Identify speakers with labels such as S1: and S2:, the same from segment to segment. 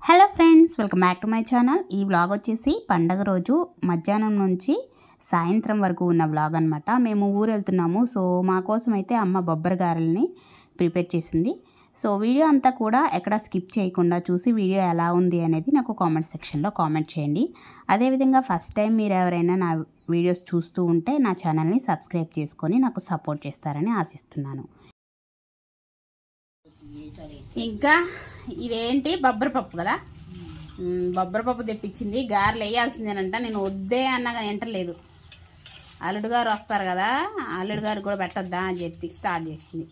S1: Hello friends welcome back to my channel ఈ vlog వచ్చేసి పండగ రోజు మధ్యాహ్నం నుంచి సాయంత్రం వరకు ఉన్న వ్లాగ్ అనమాట మేము ఊరు వెళ్తున్నాము సో మా కోసం అయితే అమ్మ బొబ్బరి గారెల్ని ప్రిపేర్ చేసింది సో వీడియో అంతా కూడా ఎక్కడ స్కిప్ చేయకుండా చూసి వీడియో ఎలా ఉంది అనేది నాకు కామెంట్ సెక్షన్లో కామెంట్ చేయండి అదేవిధంగా ఫస్ట్ టైం మీరు ఎవరైనా నా వీడియోస్ చూస్తూ ఉంటే నా ఛానల్ని సబ్స్క్రైబ్ చేసుకొని నాకు సపోర్ట్ చేస్తారని ఆశిస్తున్నాను ఇంకా ఇదేంటి బొబ్బరి పప్పు కదా మ్, బొబ్బరి పప్పు తెప్పించింది గారెలు వేయాల్సిందేనంట నేను వద్దే అన్నా కానీ వింటలేదు అల్లుడు గారు వస్తారు కదా అల్లుడు గారు కూడా పెట్టొద్దా అని చెప్పి స్టార్ట్ చేసింది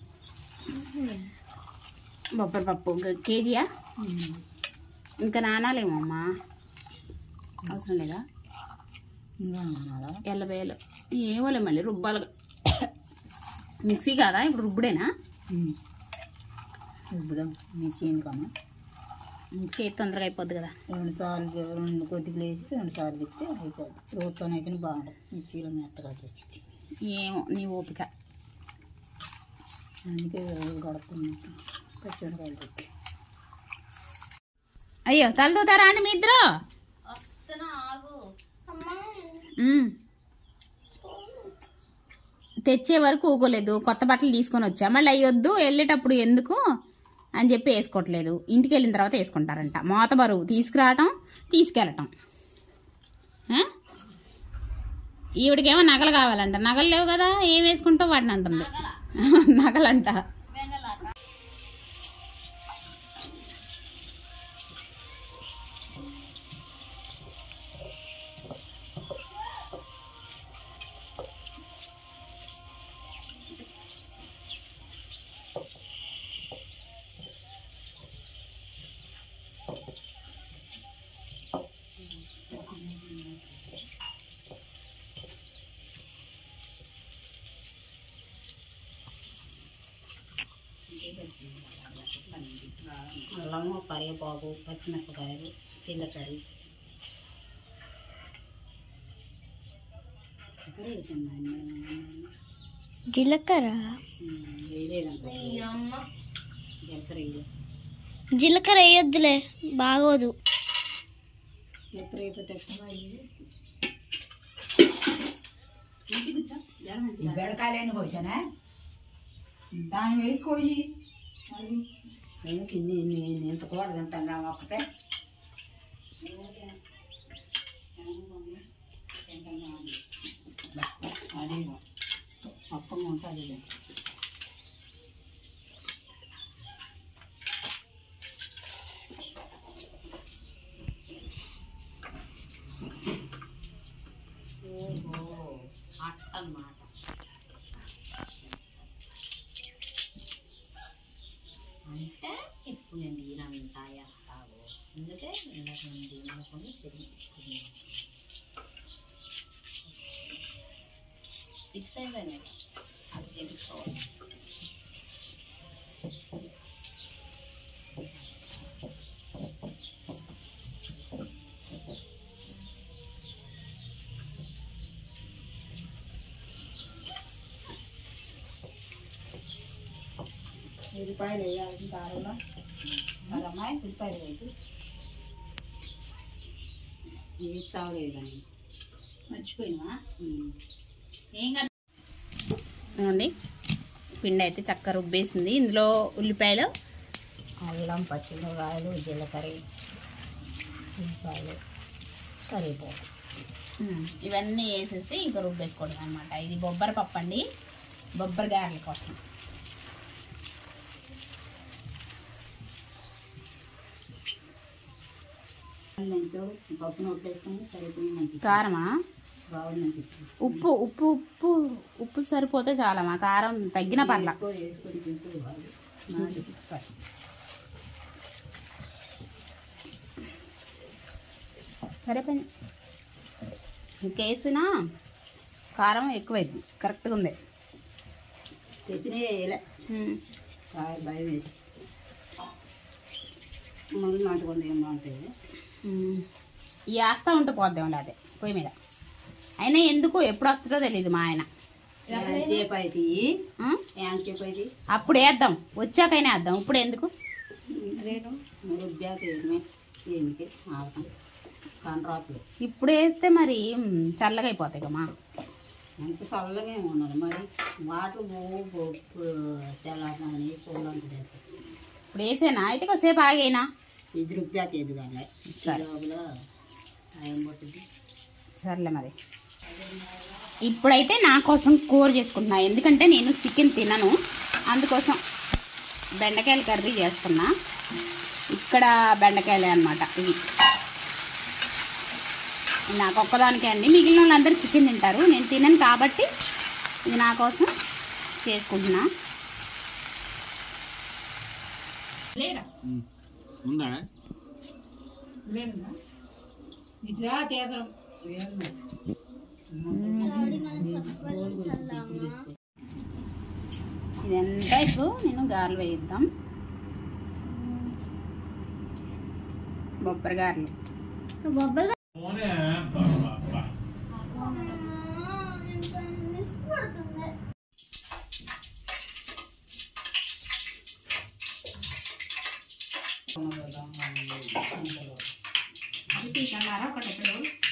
S1: బొబ్బరి పప్పు ఒక కేజీయా ఇంకా నానాలేమమ్మా అవసరం లేదా ఎల్లవేలు ఏమోలే మళ్ళీ రుబ్బాలుగా మిక్సీ కాదా ఇప్పుడు రుబ్బుడేనా
S2: రుబ్బుదాం మిర్చి కమ్మా
S1: మిక్సీ అయితే తొందరగా అయిపోద్ది కదా
S2: రెండు సార్లు రెండు కొద్దిగా వేసి రెండు సార్లు తిప్పితే అయిపోద్ది రోట్లోనే అయితే బాగుంటుంది మిర్చిలో మెత్తగా తెచ్చింది
S1: ఏమో నీ ఓపిక
S2: అందుకే రోజు గడుపుకున్నాక పచ్చిమిరకాయలు తిప్పి
S1: అయ్యో తలదూతారా అండి మీ ఇద్దరు మ్మ్. తెచ్చే వరకు ఊకోలేదు కొత్త బట్టలు తీసుకొని వచ్చా మళ్ళీ అయ్యొద్దు వెళ్ళేటప్పుడు ఎందుకు అని చెప్పి వేసుకోవట్లేదు ఇంటికి వెళ్ళిన తర్వాత వేసుకుంటారంట మోత బరువు తీసుకురావటం తీసుకెళ్ళటం ఆ? ఈవిడికేమో నగలు కావాలంట నగలు లేవు కదా ఏం వేసుకుంటావు వాటిని అంటుంది నగలంట
S2: అల్లము కరివేపాకు పచ్చిమిరపకాయలు జీలకర్ర
S3: జీలకర్ర
S2: జీలకర్ర వేయలేదు
S3: జీలకర్ర వేయొద్దులే బాగోదు
S2: జీలకర్ర అయిపోతే
S4: బెడకాయలేని పోసానా దాని వేసుకోయి
S2: ఎందుకు ఇన్ని ఇన్ని ఇన్ని ఇంత కూర తింటాం ఒక్కటే
S4: అది
S2: మొత్తం ఉంటుంది
S1: అన్నమాట
S2: అంటే ఇప్పుడు నేను ఈయనంతా చేస్తావు అందుకే ఇలా రెండు అనుకుని చెల్లి ఫిక్స్ అయిపోయినాయి అది తెలుసుకోవాలి
S4: ఉల్లిపాయలు వేయాలి కారంలో మరి అమ్మాయి ఉల్లిపాయలు వేసి
S2: ఇది చావలేదు కానీ
S4: మర్చిపోయినా
S1: ఏం కాదు ఏమండి పిండి అయితే చక్కగా రుబ్బేసింది ఇందులో ఉల్లిపాయలు
S2: అల్లం పచ్చిమిరకాయలు జీలకర్ర ఉల్లిపాయలు కరివేపాకు
S1: ఉమ్, ఇవన్నీ వేసేసి ఇంకా రుబ్బేసుకోవడం అనమాట ఇది బొబ్బరి పప్పు అండి బొబ్బరి గారెల కోసం
S2: చూడు పప్పు నోట్లు వేసుకొని సరిపోయింది
S1: కారమా
S2: బాగుంది అనిపించింది
S1: ఉప్పు ఉప్పు ఉప్పు ఉప్పు సరిపోతే చాలా మా కారం తగ్గిన పర్ల
S2: వేసుకో వేసుకొని తింటూ బాగుంది నాది
S1: సరిపోయింది ఇంకేసినా కారం ఎక్కువైంది కరెక్ట్గా ఉంది
S2: తెచ్చినే వేయలే
S1: ఉమ్,
S2: కాయ భయం వేసి మళ్ళీ నాటుకుంటే ఏం బాగుంటుంది
S1: ఉమ్. ఈ ఆస్తా ఉంటే పోద్దాం అదే పొయ్యి మీద అయినా ఎందుకు ఎప్పుడు వస్తుందో తెలియదు మా ఆయన
S2: చేప అయితే
S1: ఆ?
S2: ఏం చేప అయితే
S1: అప్పుడు వేద్దాం వచ్చాకైనా వేద్దాం ఇప్పుడు ఎందుకు
S2: రేటు రుబ్బాక వేయడమే ఎందుకే ఆడటం కండ్రాకులు
S1: ఇప్పుడు వేస్తే మరి మ్, చల్లగా అయిపోతాయి కమ్మా
S2: ఎంత చల్లగా ఏమి ఉండాలి మరి వాటర్ తెల్లారని పూలంతా
S1: ఇప్పుడు వేసేనా అయితే కొద్దిసేపు ఆగేనా
S2: ఇది రుబ్బాక ఎదుగాలి
S1: సరే.
S2: లోపల ఏం పట్టుద్ది
S1: సర్లే మరి ఇప్పుడైతే నా కోసం కూర చేసుకుంటున్నా ఎందుకంటే నేను చికెన్ తినను అందుకోసం బెండకాయల కర్రీ చేస్తున్నా ఇక్కడ బెండకాయలే అనమాట ఇవి నాకు ఒక్కదానికే అండి మిగిలిన వాళ్ళందరూ చికెన్ తింటారు నేను తినను కాబట్టి ఇది నా కోసం చేసుకుంటున్నా లేడా
S5: ఉందా
S2: ఇట్లా చేసాం
S1: ఇదంతా ఇప్పుడు నేను గారెలు వేయిద్దాం బొబ్బరి గారెలు
S3: బొబ్బలు
S1: అది తీయకన్నారా ఒకటి ఎప్పుడు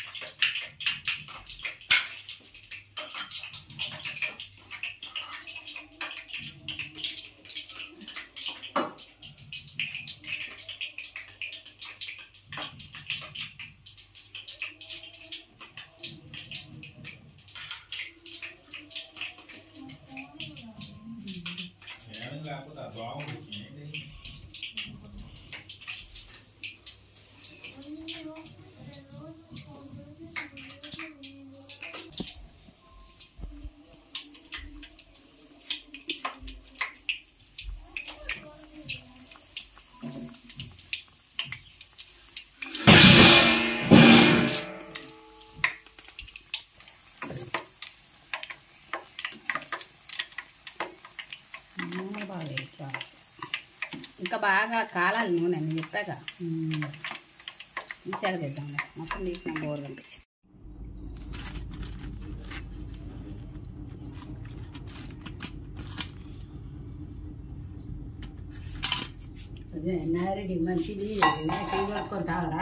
S1: నూనె బాగా వేసుకోవాలి. ఇంకా బాగా కాలాలి నూనె నేను చెప్పాక తీసాక తెద్దాంలే మొత్తం తీసిన బోర్ కనిపించింది
S2: అదే నారెడ్డి మంచిది టీ పట్టుకొని తాగడా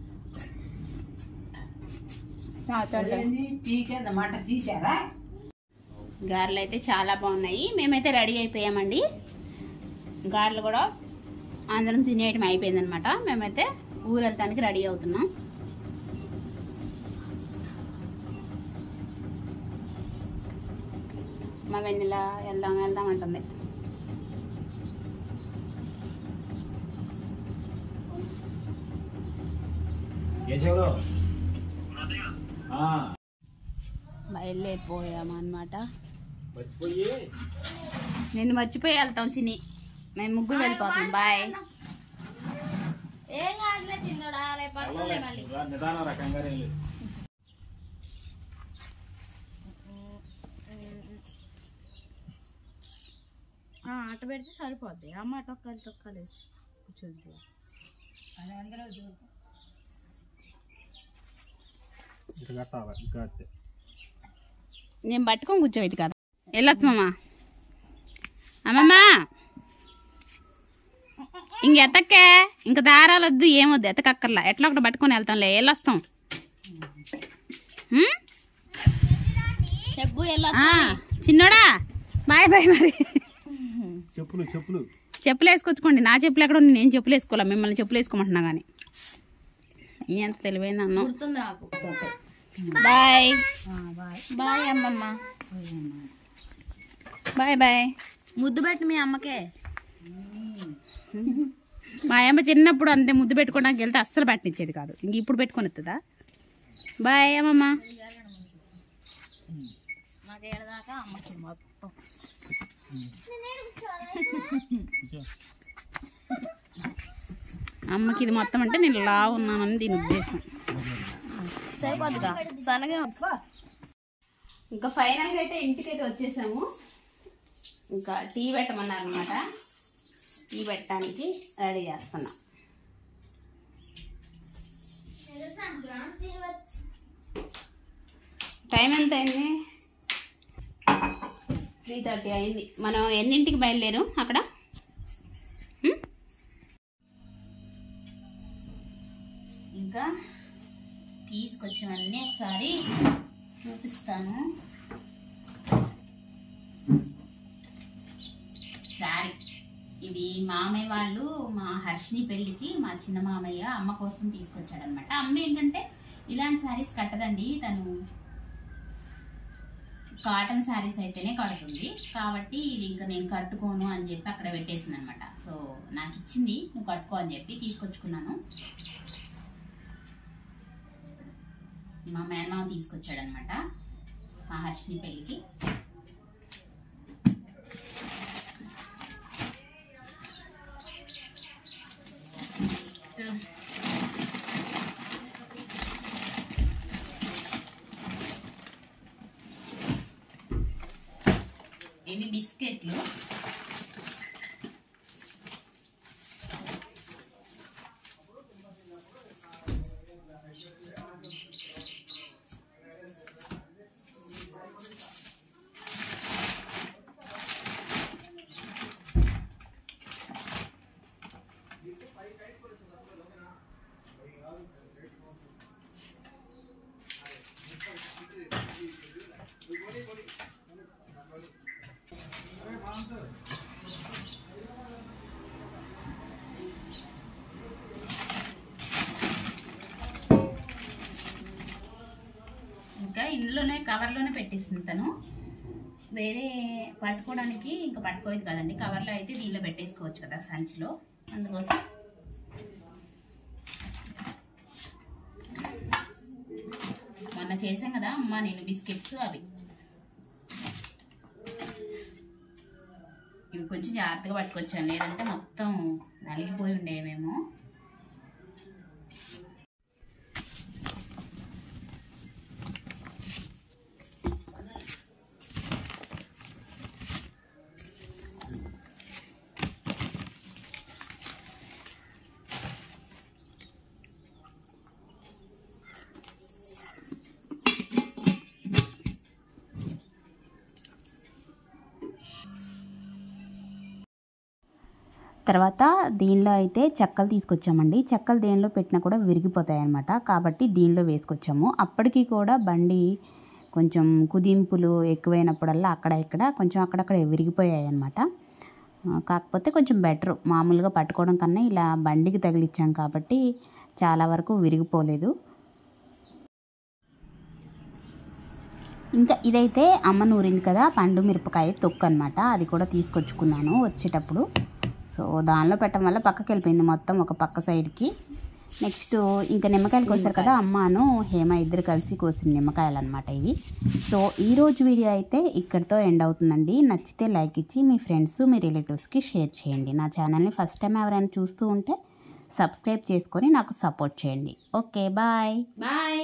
S2: అదేంది? టీ కింద మంట తీసారా
S1: గారెలు అయితే చాలా బాగున్నాయి మేమైతే రెడీ అయిపోయామండి గారెలు కూడా అందరం తినేయటం అయిపోయిందనమాట మేమైతే ఊరు వెళ్తానికి రెడీ అవుతున్నాం మా వెన్నెల వెళ్దాం వెళ్దాం అంటుంది
S5: కేశవరావు
S1: బయలుదేరిపోయామన్నమాట
S5: మర్చిపోయి
S1: నేను మర్చిపోయి వెళ్తాం చిని మేము ముగ్గురు వెళ్ళిపోతాం బాయ్
S3: ఏం కాదులే చిన్నడా రేపు వస్తుంది మళ్ళీ
S5: నిదాన రకంగా ఏం లేదు
S1: అటు పెడితే సరిపోద్ది అమ్మ టొక్కలు టొక్కలు వేసి కూర్చుంది
S2: అది అందరూ చూ-
S5: ఇటు కట్టాలి ఇంకా కట్టే
S1: నేను పట్టుకొని కూర్చోబెట్టి కదా వెళ్ళొచ్చమ్మా అమ్మమ్మా ఇంకెతక్కే ఇంక దారాలు వద్దు ఏమొద్దు ఎతకక్కర్లా ఎట్లా ఒకటి పట్టుకొని వెళ్తాంలే వెళ్ళొస్తాం ఉం?
S3: చెప్పు ఎలా
S1: ఆ, చిన్నోడా బాయ్ బాయ్ మరి
S5: చెప్పులు చెప్పులు
S1: చెప్పులు వేసుకొచ్చుకోండి నా చెప్పులు ఎక్కడ ఉంది నేను చెప్పులు వేసుకోవాలా మిమ్మల్ని చెప్పులు వేసుకోమంటున్నా కానీ నీ ఎంత తెలివైంది అన్నం
S3: గుర్తుంది నాకు
S1: బాయ్
S2: ఆ, బాయ్
S1: బాయ్ అమ్మమ్మ బాయ్ బాయ్
S3: ముద్దు పెట్టి మీ అమ్మకే
S1: మా అమ్మ చిన్నప్పుడు అంతే ముద్దు పెట్టుకోవడానికి వెళ్తే అస్సలు పెట్టనిచ్చేది కాదు ఇంక ఇప్పుడు పెట్టుకొని వస్తుందా బాయ్ అమ్మమ్మ
S3: మాకు ఏడదాకా అమ్మకి మొత్తం
S1: అమ్మకి ఇది మొత్తం అంటే నేను లా ఉన్నానని దీని ఉద్దేశం
S3: సరిపోద్దుగా సన్నగా
S1: ఇంకా ఫైనల్గా అయితే ఇంటికి అయితే వచ్చేసాము ఇంకా టీ పెట్టమన్నారు అనమాట టీ పెట్టడానికి రెడీ చేస్తున్నా టైం ఎంత అయింది త్రీ థర్టీ అయింది మనం ఎన్నింటికి బయలుదేరు అక్కడ హ్మ్? ఇంకా తీసుకొచ్చినవన్నీ ఒకసారి చూపిస్తాను శారీ ఇది మామయ్య వాళ్ళు మా హర్షిని పెళ్ళికి మా చిన్న మామయ్య అమ్మ కోసం తీసుకొచ్చాడనమాట అమ్మ ఏంటంటే ఇలాంటి శారీస్ కట్టదండి తను కాటన్ శారీస్ అయితేనే కడుతుంది కాబట్టి ఇది ఇంకా నేను కట్టుకోను అని చెప్పి అక్కడ పెట్టేసింది అనమాట సో నాకు ఇచ్చింది నువ్వు కట్టుకో అని చెప్పి తీసుకొచ్చుకున్నాను మా మేనమామ తీసుకొచ్చాడనమాట మా హర్షిని పెళ్ళికి Next, ఇవి బిస్కెట్లు ఇంకా ఇందులోనే కవర్లోనే పెట్టేసింది తను వేరే పట్టుకోవడానికి ఇంకా పట్టుకోలేదు కదండి కవర్లో అయితే దీనిలో పెట్టేసుకోవచ్చు కదా సంచిలో అందుకోసం మొన్న చేసాం కదా అమ్మ నేను బిస్కెట్స్ అవి ఇవి కొంచెం జాగ్రత్తగా పట్టుకొచ్చాను లేదంటే మొత్తం నలిగిపోయి ఉండేవేమో తర్వాత దీనిలో అయితే చెక్కలు తీసుకొచ్చామండి చెక్కలు దేనిలో పెట్టినా కూడా విరిగిపోతాయి అన్నమాట కాబట్టి దీనిలో వేసుకొచ్చాము అప్పటికి కూడా బండి కొంచెం కుదింపులు ఎక్కువైనప్పుడల్లా అక్కడ ఇక్కడ కొంచెం అక్కడక్కడ విరిగిపోయాయి అన్నమాట ఆ, కాకపోతే కొంచెం బెటర్ మామూలుగా పట్టుకోవడం కన్నా ఇలా బండికి తగిలిచ్చాం కాబట్టి చాలా వరకు విరిగిపోలేదు ఇంకా ఇదైతే అమ్మ నూరింది కదా పండు మిరపకాయ తొక్కు అనమాట అది కూడా తీసుకొచ్చుకున్నాను వచ్చేటప్పుడు సో దానిలో పెట్టడం వల్ల పక్కకి వెళ్ళిపోయింది మొత్తం ఒక పక్క సైడ్కి నెక్స్ట్ ఇంకా నిమ్మకాయలు కోసారు కదా అమ్మను హేమ ఇద్దరు కలిసి కోసిన నిమ్మకాయలు అనమాట ఇవి సో ఈ రోజు వీడియో అయితే ఇక్కడితో ఎండ్ అవుతుందండి నచ్చితే లైక్ ఇచ్చి మీ ఫ్రెండ్స్ మీ రిలేటివ్స్కి షేర్ చేయండి నా ఛానల్ని ఫస్ట్ టైం ఎవరైనా చూస్తూ ఉంటే సబ్స్క్రైబ్ చేసుకొని నాకు సపోర్ట్ చేయండి ఓకే బాయ్
S3: బాయ్